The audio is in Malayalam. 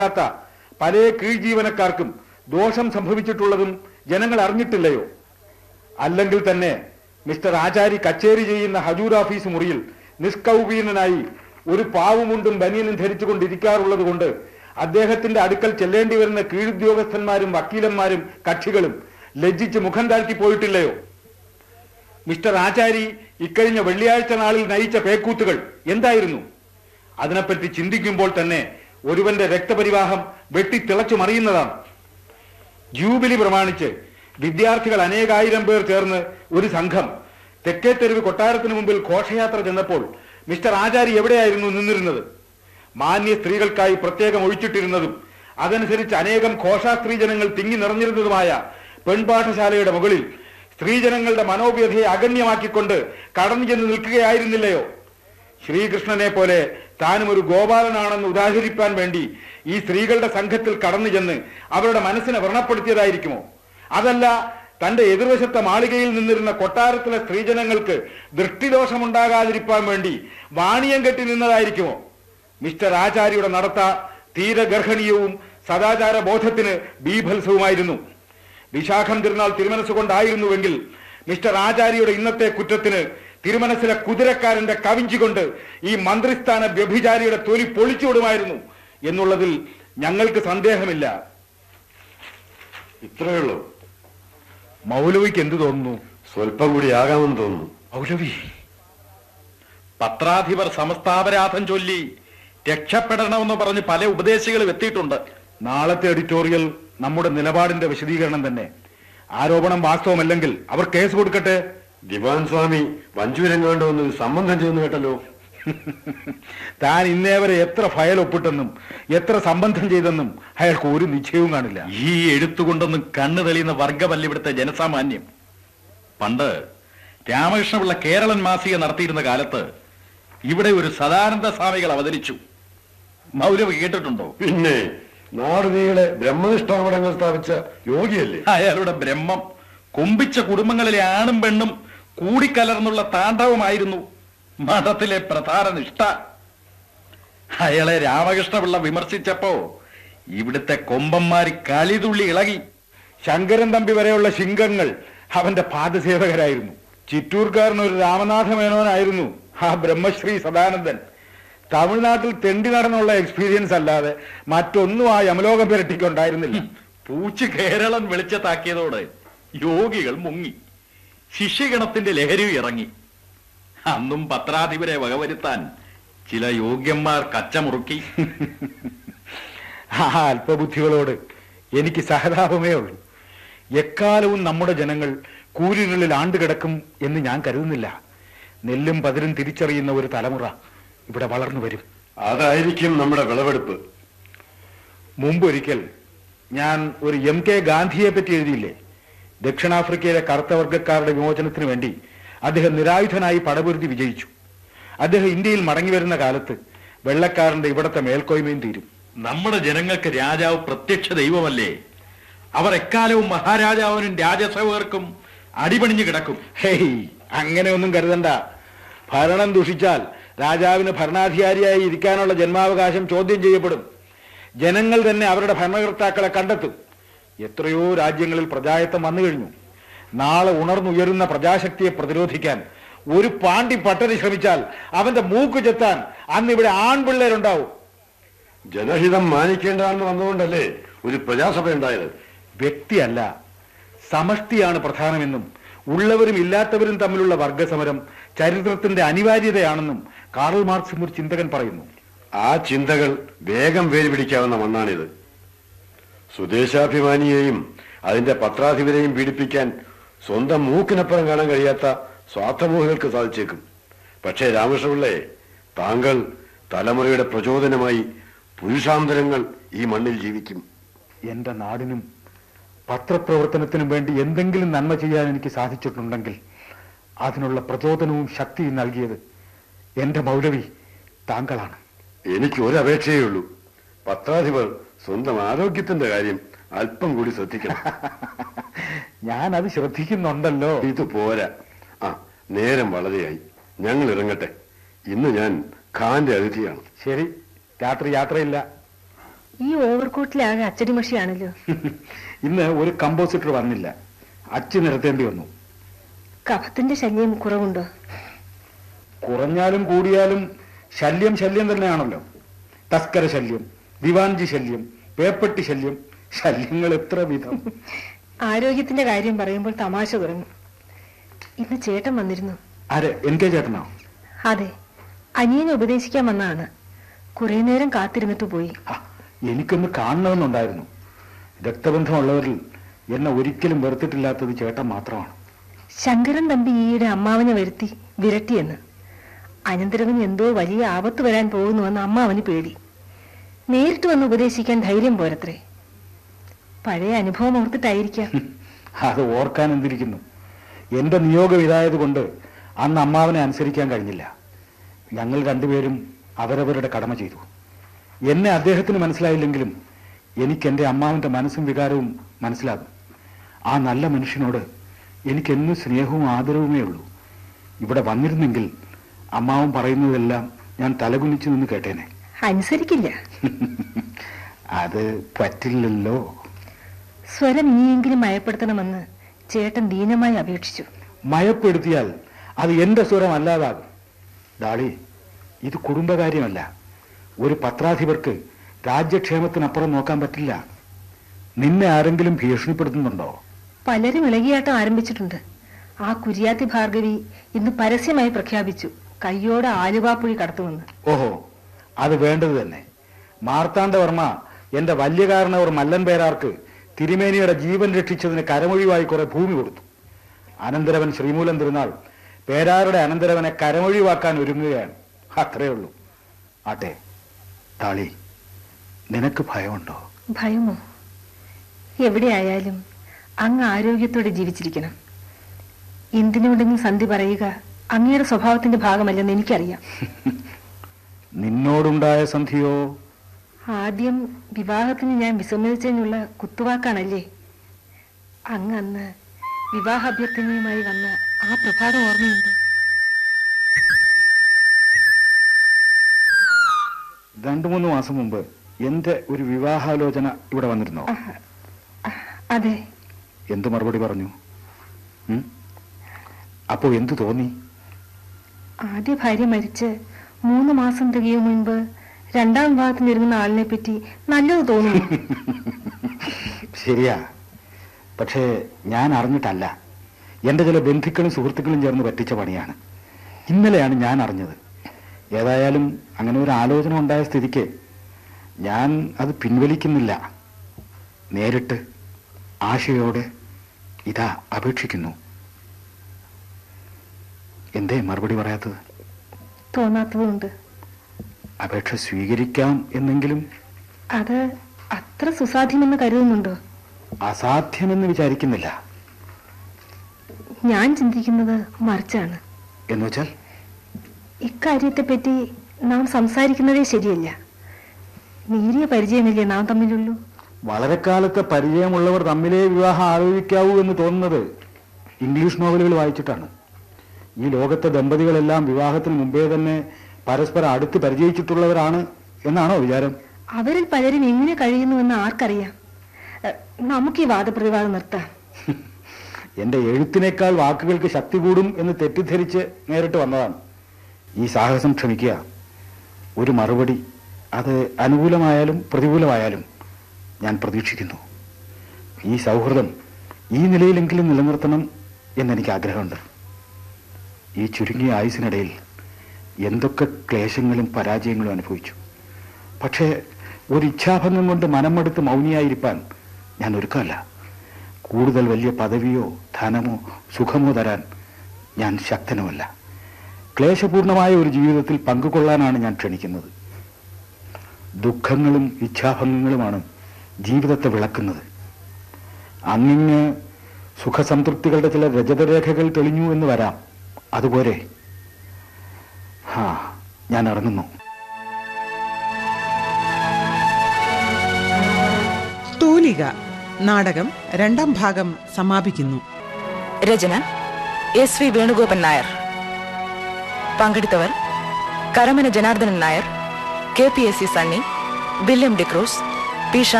ാത്ത പല കീഴ്ജീവനക്കാർക്കും ദോഷം സംഭവിച്ചിട്ടുള്ളതും ജനങ്ങൾ അറിഞ്ഞിട്ടില്ലയോ അല്ലെങ്കിൽ തന്നെ മിസ്റ്റർ ആചാരി കച്ചേരി ചെയ്യുന്ന ഹജൂർ ഓഫീസ് മുറിയിൽ നിഷ്കൗപീനനായി ഒരു പാവുമുണ്ടും ബനിയനും ധരിച്ചുകൊണ്ടിരിക്കാറുള്ളത് കൊണ്ട് അദ്ദേഹത്തിന്റെ അടുക്കൽ ചെല്ലേണ്ടി വരുന്ന കീഴുദ്യോഗസ്ഥന്മാരും വക്കീലന്മാരും കക്ഷികളും ലജ്ജിച്ച് മുഖം താഴ്ത്തി പോയിട്ടില്ലയോ മിസ്റ്റർ ആചാരി ഇക്കഴിഞ്ഞ വെള്ളിയാഴ്ച നാളിൽ നയിച്ച പേക്കൂത്തുകൾ എന്തായിരുന്നു അതിനെപ്പറ്റി ചിന്തിക്കുമ്പോൾ തന്നെ ഒരുവന്റെ രക്തപരിവാഹം വെട്ടിത്തിളച്ചു മറിയുന്നതാണ് ജൂബിലി പ്രമാണിച്ച് വിദ്യാർത്ഥികൾ അനേകായിരം പേർ ചേർന്ന് ഒരു സംഘം തെക്കേത്തെരുവ് കൊട്ടാരത്തിന് മുമ്പിൽ ഘോഷയാത്ര ചെന്നപ്പോൾ മിസ്റ്റർ ആചാരി എവിടെയായിരുന്നു നിന്നിരുന്നത് മാന്യ സ്ത്രീകൾക്കായി പ്രത്യേകം ഒഴിച്ചിട്ടിരുന്നതും അതനുസരിച്ച് അനേകം ഘോഷാസ്ത്രീ ജനങ്ങൾ തിങ്ങി നിറഞ്ഞിരുന്നതുമായ പെൺപാഠശാലയുടെ മുകളിൽ സ്ത്രീജനങ്ങളുടെ മനോവ്യഥയെ അഗണ്യമാക്കിക്കൊണ്ട് കടന്നു ചെന്ന് നിൽക്കുകയായിരുന്നില്ലയോ ശ്രീകൃഷ്ണനെ പോലെ താനും ഒരു ഗോപാലനാണെന്ന് ഉദാഹരിപ്പാൻ വേണ്ടി ഈ സ്ത്രീകളുടെ സംഘത്തിൽ കടന്നു ചെന്ന് അവരുടെ മനസ്സിനെ വ്രണപ്പെടുത്തിയതായിരിക്കുമോ അതല്ല തന്റെ എതിർവശത്തെ മാളികയിൽ നിന്നിരുന്ന കൊട്ടാരത്തിലെ സ്ത്രീജനങ്ങൾക്ക് ദൃഷ്ടിദോഷമുണ്ടാകാതിരിക്കാൻ വേണ്ടി വാണിയം കെട്ടി നിന്നതായിരിക്കുമോ മിസ്റ്റർ ആചാര്യയുടെ നടത്ത തീരെ ഗർഹണീയവും സദാചാര ബോധത്തിന് ബീഭത്സവുമായിരുന്നു വിശാഖം തിരുനാൾ തിരുമനസ്സുകൊണ്ടായിരുന്നുവെങ്കിൽ മിസ്റ്റർ ആചാര്യയുടെ ഇന്നത്തെ കുറ്റത്തിന് തിരുമനസിലെ കുതിരക്കാരന്റെ കവിഞ്ചി കൊണ്ട് ഈ മന്ത്രിസ്ഥാന വ്യഭിചാരിയുടെ തൊലി പൊളിച്ചുവിടുമായിരുന്നു എന്നുള്ളതിൽ ഞങ്ങൾക്ക് സന്ദേഹമില്ല ഇത്രയേ ഉള്ളൂ മൗലവിക്ക് എന്തു തോന്നുന്നു സ്വല്പം കൂടി ആകാമെന്ന് തോന്നുന്നു മൗലവി പത്രാധിപർ സമസ്താപരാധം ചൊല്ലി രക്ഷപ്പെടണമെന്ന് പറഞ്ഞ് പല ഉപദേശികളും എത്തിയിട്ടുണ്ട് നാളത്തെ എഡിറ്റോറിയൽ നമ്മുടെ നിലപാടിന്റെ വിശദീകരണം തന്നെ ആരോപണം വാസ്തവമല്ലെങ്കിൽ അവർ കേസ് കൊടുക്കട്ടെ ദിവാൻ സ്വാമി വഞ്ചൂരങ്ങാണ്ട് വന്ന് ഒരു സംബന്ധം ചെയ്യുന്നു കേട്ടല്ലോ താൻ ഇന്നേ വരെ എത്ര ഫയൽ ഒപ്പിട്ടെന്നും എത്ര സംബന്ധം ചെയ്തെന്നും അയാൾക്ക് ഒരു നിശ്ചയവും കാണില്ല ഈ എഴുത്തുകൊണ്ടൊന്നും കണ്ണു തെളിയുന്ന വർഗമല്ല ഇവിടുത്തെ ജനസാമാന്യം പണ്ട് രാമകൃഷ്ണപിള്ള കേരളൻ മാസിക നടത്തിയിരുന്ന കാലത്ത് ഇവിടെ ഒരു സദാനന്ദ സ്വാമികൾ അവതരിച്ചു മൗലവി കേട്ടിട്ടുണ്ടോ പിന്നെ നാടുനീളെ ബ്രഹ്മനിഷ്ഠാമടങ്ങൾ സ്ഥാപിച്ച യോഗിയല്ലേ അയാളുടെ ബ്രഹ്മം കുമ്പിച്ച കുടുംബങ്ങളിലെ ആണും പെണ്ണും കൂടിക്കലർന്നുള്ള താണ്ഡവമായിരുന്നു മഠത്തിലെ പ്രധാന നിഷ്ഠ അയാളെ രാമകൃഷ്ണപിള്ള വിമർശിച്ചപ്പോ ഇവിടുത്തെ കൊമ്പന്മാര് കളിതുള്ളി ഇളകി ശങ്കരൻ തമ്പി വരെയുള്ള ശിങ്കങ്ങൾ അവന്റെ പാദസേവകരായിരുന്നു ചിറ്റൂർക്കാരൻ ഒരു രാമനാഥ മേനോനായിരുന്നു ആ ബ്രഹ്മശ്രീ സദാനന്ദൻ തമിഴ്നാട്ടിൽ തെണ്ടി നടനുള്ള എക്സ്പീരിയൻസ് അല്ലാതെ മറ്റൊന്നും ആ യമലോകം പുരട്ടിക്കുണ്ടായിരുന്നില്ല പൂച്ച് കേരളം വെളിച്ചത്താക്കിയതോടെ യോഗികൾ മുങ്ങി ശിഷ്യഗണത്തിന്റെ ലഹരി ഇറങ്ങി അന്നും പത്രാധിപരെ വകവരുത്താൻ ചില യോഗ്യന്മാർ കച്ചമുറുക്കി ആ അല്പബുദ്ധികളോട് എനിക്ക് സഹതാപമേ ഉള്ളൂ എക്കാലവും നമ്മുടെ ജനങ്ങൾ കൂരിനുള്ളിൽ ആണ്ടുകിടക്കും എന്ന് ഞാൻ കരുതുന്നില്ല നെല്ലും പതിരും തിരിച്ചറിയുന്ന ഒരു തലമുറ ഇവിടെ വളർന്നു വരും അതായിരിക്കും നമ്മുടെ വിളവെടുപ്പ് മുമ്പൊരിക്കൽ ഞാൻ ഒരു എം കെ ഗാന്ധിയെ പറ്റി എഴുതിയില്ലേ ദക്ഷിണാഫ്രിക്കയിലെ കറുത്ത വർഗ്ഗക്കാരുടെ വിമോചനത്തിന് വേണ്ടി അദ്ദേഹം നിരായുധനായി പടപൊരുതി വിജയിച്ചു അദ്ദേഹം ഇന്ത്യയിൽ മടങ്ങി വരുന്ന കാലത്ത് വെള്ളക്കാരന്റെ ഇവിടത്തെ മേൽക്കോയ്മയും തീരും നമ്മുടെ ജനങ്ങൾക്ക് രാജാവ് പ്രത്യക്ഷ ദൈവമല്ലേ അവർ എക്കാലവും മഹാരാജാവിനും രാജസേവകർക്കും അടിപണിഞ്ഞു കിടക്കും ഹേയ് അങ്ങനെയൊന്നും കരുതണ്ട ഭരണം ദുഷിച്ചാൽ രാജാവിന് ഭരണാധികാരിയായി ഇരിക്കാനുള്ള ജന്മാവകാശം ചോദ്യം ചെയ്യപ്പെടും ജനങ്ങൾ തന്നെ അവരുടെ ഭരണകർത്താക്കളെ കണ്ടെത്തും എത്രയോ രാജ്യങ്ങളിൽ പ്രജായത്വം വന്നു കഴിഞ്ഞു നാളെ ഉണർന്നുയരുന്ന പ്രജാശക്തിയെ പ്രതിരോധിക്കാൻ ഒരു പാണ്ടി പട്ടന് ശ്രമിച്ചാൽ അവന്റെ മൂക്ക് ചെത്താൻ അന്ന് ഇവിടെ ആൺപിള്ളേരുണ്ടാവും ജനഹിതം മാനിക്കേണ്ടതാണെന്ന് വന്നുകൊണ്ടല്ലേ ഒരു പ്രജാസഭ ഉണ്ടായത് വ്യക്തിയല്ല സമഷ്ടിയാണ് പ്രധാനമെന്നും ഉള്ളവരും ഇല്ലാത്തവരും തമ്മിലുള്ള വർഗസമരം ചരിത്രത്തിന്റെ അനിവാര്യതയാണെന്നും കാറൽ മാർക്സ് ഒരു ചിന്തകൻ പറയുന്നു ആ ചിന്തകൾ വേഗം വേര് പിടിക്കാവുന്ന മണ്ണാണിത് സ്വദേശാഭിമാനിയെയും അതിന്റെ പത്രാധിപരെയും പീഡിപ്പിക്കാൻ സ്വന്തം മൂക്കിനപ്പുറം കാണാൻ കഴിയാത്ത സ്വാർത്ഥമോഹികൾക്ക് സാധിച്ചേക്കും പക്ഷേ രാമകൃഷ്ണപിള്ളയെ താങ്കൾ തലമുറയുടെ പ്രചോദനമായി പുരുഷാന്തരങ്ങൾ ഈ മണ്ണിൽ ജീവിക്കും എന്റെ നാടിനും പത്രപ്രവർത്തനത്തിനും വേണ്ടി എന്തെങ്കിലും നന്മ ചെയ്യാൻ എനിക്ക് സാധിച്ചിട്ടുണ്ടെങ്കിൽ അതിനുള്ള പ്രചോദനവും ശക്തിയും നൽകിയത് എന്റെ മൗലവി താങ്കളാണ് എനിക്ക് ഒരു അപേക്ഷയേ ഉള്ളൂ പത്രാധിപർ സ്വന്തം ആരോഗ്യത്തിന്റെ കാര്യം അല്പം കൂടി ശ്രദ്ധിക്കണം ഞാൻ അത് ശ്രദ്ധിക്കുന്നുണ്ടല്ലോ ഇത് പോരാ ആ നേരം വളരെയായി ഞങ്ങൾ ഇറങ്ങട്ടെ ഇന്ന് ഞാൻ ഖാന്റെ അതിഥിയാണ് ശരി രാത്രി യാത്രയില്ല ഈ ഓവർകോട്ടിലാകെ അച്ചടി മഷിയാണല്ലോ ഇന്ന് ഒരു കമ്പോസിറ്റർ വന്നില്ല അച്ചു നിരത്തേണ്ടി വന്നു കഫത്തിന്റെ ശല്യം കുറവുണ്ടോ കുറഞ്ഞാലും കൂടിയാലും ശല്യം ശല്യം തന്നെയാണല്ലോ തസ്കര ശല്യം ദിവാൻജി ശല്യം പേപ്പട്ടി ശല്യം ശല്യങ്ങൾ എത്ര വിധം ആരോഗ്യത്തിന്റെ കാര്യം പറയുമ്പോൾ തമാശ തുടങ്ങും ഇന്ന് ചേട്ടൻ വന്നിരുന്നു ആരെ എൻ കെ ചേട്ടനോ അതെ അനിയനെ ഉപദേശിക്കാൻ വന്നതാണ് കുറെ നേരം കാത്തിരുന്നിട്ട് പോയി ആ, എനിക്കൊന്ന് കാണണമെന്നുണ്ടായിരുന്നു രക്തബന്ധമുള്ളവരിൽ എന്നെ ഒരിക്കലും വെറുത്തിട്ടില്ലാത്തത് ചേട്ടൻ മാത്രമാണ് ശങ്കരൻ തമ്പി ഈയിടെ അമ്മാവനെ വരുത്തി വിരട്ടിയെന്ന് അനന്തരവന് എന്തോ വലിയ ആപത്ത് വരാൻ പോകുന്നുവെന്ന് അമ്മാവന് പേടി നേരിട്ട് വന്ന് ഉപദേശിക്കാൻ ധൈര്യം പോരത്രേ പഴയ അനുഭവം ഓർത്തിട്ടായിരിക്കാം അത് ഓർക്കാൻ എന്തിരിക്കുന്നു എന്റെ നിയോഗം ഇതായതുകൊണ്ട് അന്ന് അമ്മാവനെ അനുസരിക്കാൻ കഴിഞ്ഞില്ല ഞങ്ങൾ രണ്ടുപേരും അവരവരുടെ കടമ ചെയ്തു എന്നെ അദ്ദേഹത്തിന് മനസ്സിലായില്ലെങ്കിലും എനിക്ക് എന്റെ അമ്മാവന്റെ മനസ്സും വികാരവും മനസ്സിലാകും ആ നല്ല മനുഷ്യനോട് എനിക്ക് എന്നും സ്നേഹവും ആദരവുമേ ഉള്ളൂ ഇവിടെ വന്നിരുന്നെങ്കിൽ അമ്മാവൻ പറയുന്നതെല്ലാം ഞാൻ തലകുനിച്ചു നിന്ന് കേട്ടേനെ അനുസരിക്കില്ല അത് പറ്റില്ലല്ലോ സ്വരം ഇനിയെങ്കിലും മയപ്പെടുത്തണമെന്ന് ചേട്ടൻ ദീനമായി അപേക്ഷിച്ചു മയപ്പെടുത്തിയാൽ അത് എന്റെ സ്വരം അല്ലാതാകും ഡാളി ഇത് കുടുംബകാര്യമല്ല ഒരു പത്രാധിപർക്ക് രാജ്യക്ഷേമത്തിനപ്പുറം നോക്കാൻ പറ്റില്ല നിന്നെ ആരെങ്കിലും ഭീഷണിപ്പെടുത്തുന്നുണ്ടോ പലരും ഇളകിയാട്ടം ആരംഭിച്ചിട്ടുണ്ട് ആ കുര്യാത്തി ഭാർഗവി ഇന്ന് പരസ്യമായി പ്രഖ്യാപിച്ചു കയ്യോടെ ആലുവാപ്പുഴി കടത്തുമെന്ന് ഓഹോ അത് വേണ്ടത് തന്നെ മാർത്താണ്ഡവർമ്മ എന്റെ വല്യകാരണവർ മല്ലൻ പേരാർക്ക് തിരുമേനിയുടെ ജീവൻ രക്ഷിച്ചതിന് കരമൊഴിവായി കുറെ ഭൂമി കൊടുത്തു അനന്തരവൻ ശ്രീമൂലം തിരുനാൾ പേരാറുടെ അനന്തരവനെ കരമൊഴിവാക്കാൻ ഒരുങ്ങുകയാണ് അത്രേ ഉള്ളൂ ആട്ടെ താളി നിനക്ക് ഭയമുണ്ടോ ഭയമോ എവിടെയായാലും അങ്ങ് ആരോഗ്യത്തോടെ ജീവിച്ചിരിക്കണം എന്തിനോടെങ്കിലും സന്ധി പറയുക അങ്ങയുടെ സ്വഭാവത്തിന്റെ ഭാഗമല്ലെന്ന് എനിക്കറിയാം നിന്നോടുണ്ടായ സന്ധിയോ ആദ്യം വിവാഹത്തിന് ഞാൻ വിസമ്മതിച്ചതിനുള്ള കുത്തുവാക്കാണല്ലേ അങ്ങ് അന്ന് വിവാഹാഭ്യർത്ഥനയുമായി വന്ന ആ പ്രഭാതം ഓർമ്മയുണ്ട് രണ്ടു മൂന്ന് മാസം മുമ്പ് എന്റെ ഒരു വിവാഹാലോചന ഇവിടെ വന്നിരുന്നോ അതെ എന്ത് മറുപടി പറഞ്ഞു ഉം? അപ്പോ എന്തു തോന്നി ആദ്യ ഭാര്യ മരിച്ച് മൂന്ന് മാസം തികയും മുൻപ് രണ്ടാം വിവാഹത്തിന് ഒരുങ്ങുന്ന ആളിനെ പറ്റി നല്ലത് തോന്നുന്നു ശരിയാ പക്ഷേ ഞാൻ അറിഞ്ഞിട്ടല്ല എന്റെ ചില ബന്ധുക്കളും സുഹൃത്തുക്കളും ചേർന്ന് പറ്റിച്ച പണിയാണ് ഇന്നലെയാണ് ഞാൻ അറിഞ്ഞത് ഏതായാലും അങ്ങനെ ഒരു ആലോചന ഉണ്ടായ സ്ഥിതിക്ക് ഞാൻ അത് പിൻവലിക്കുന്നില്ല നേരിട്ട് ആശയോടെ ഇതാ അപേക്ഷിക്കുന്നു എന്തേ മറുപടി പറയാത്തത് തോന്നാത്തതുകൊണ്ട് അപേക്ഷ സ്വീകരിക്കാം എന്നെങ്കിലും അത് അത്ര സുസാധ്യമെന്ന് കരുതുന്നുണ്ടോ അസാധ്യമെന്ന് വിചാരിക്കുന്നില്ല ഞാൻ ചിന്തിക്കുന്നത് മറിച്ചാണ് എന്നുവെച്ചാൽ ഇക്കാര്യത്തെപ്പറ്റി നാം സംസാരിക്കുന്നതേ ശരിയല്ല നേരിയ പരിചയമല്ലേ നാം തമ്മിലുള്ളൂ വളരെ കാലത്തെ പരിചയമുള്ളവർ തമ്മിലേ വിവാഹം ആലോചിക്കാവൂ എന്ന് തോന്നുന്നത് ഇംഗ്ലീഷ് നോവലുകൾ വായിച്ചിട്ടാണ് ഈ ലോകത്തെ ദമ്പതികളെല്ലാം വിവാഹത്തിന് മുമ്പേ തന്നെ പരസ്പരം അടുത്ത് പരിചയിച്ചിട്ടുള്ളവരാണ് എന്നാണോ വിചാരം അവരിൽ പലരും എങ്ങനെ കഴിയുന്നുവെന്ന് ആർക്കറിയാം എഹ്, നമുക്ക് ഈ വാദപ്രതിവാദം നിർത്താം എന്റെ എഴുത്തിനേക്കാൾ വാക്കുകൾക്ക് ശക്തി കൂടും എന്ന് തെറ്റിദ്ധരിച്ച് നേരിട്ട് വന്നതാണ് ഈ സാഹസം ക്ഷമിക്കുക ഒരു മറുപടി അത് അനുകൂലമായാലും പ്രതികൂലമായാലും ഞാൻ പ്രതീക്ഷിക്കുന്നു ഈ സൗഹൃദം ഈ നിലയിലെങ്കിലും നിലനിർത്തണം എന്നെനിക്ക് ആഗ്രഹമുണ്ട് ഈ ചുരുങ്ങിയ ആയുസിനിടയിൽ എന്തൊക്കെ ക്ലേശങ്ങളും പരാജയങ്ങളും അനുഭവിച്ചു പക്ഷേ ഒരു ഇച്ഛാഭംഗം കൊണ്ട് മനമെടുത്ത് മൗനിയായിരിക്കാൻ ഞാൻ ഒരുക്കമല്ല കൂടുതൽ വലിയ പദവിയോ ധനമോ സുഖമോ തരാൻ ഞാൻ ശക്തനുമല്ല ക്ലേശപൂർണമായ ഒരു ജീവിതത്തിൽ പങ്കുകൊള്ളാനാണ് ഞാൻ ക്ഷണിക്കുന്നത് ദുഃഖങ്ങളും ഇച്ഛാഭംഗങ്ങളുമാണ് ജീവിതത്തെ വിളക്കുന്നത് അങ്ങിങ്ങ് സുഖസംതൃപ്തികളുടെ ചില രജതരേഖകൾ തെളിഞ്ഞു എന്ന് വരാം അതുപോലെ ഹാ ഞാൻ ഇറങ്ങുന്നു തൂലിക നാടകം രണ്ടാം ഭാഗം സമാപിക്കുന്നു രചന എസ് വി വേണുഗോപൻ നായർ പങ്കെടുത്തവർ Karamana Janardhanan Nair K P S C Sunny William D'Cruz P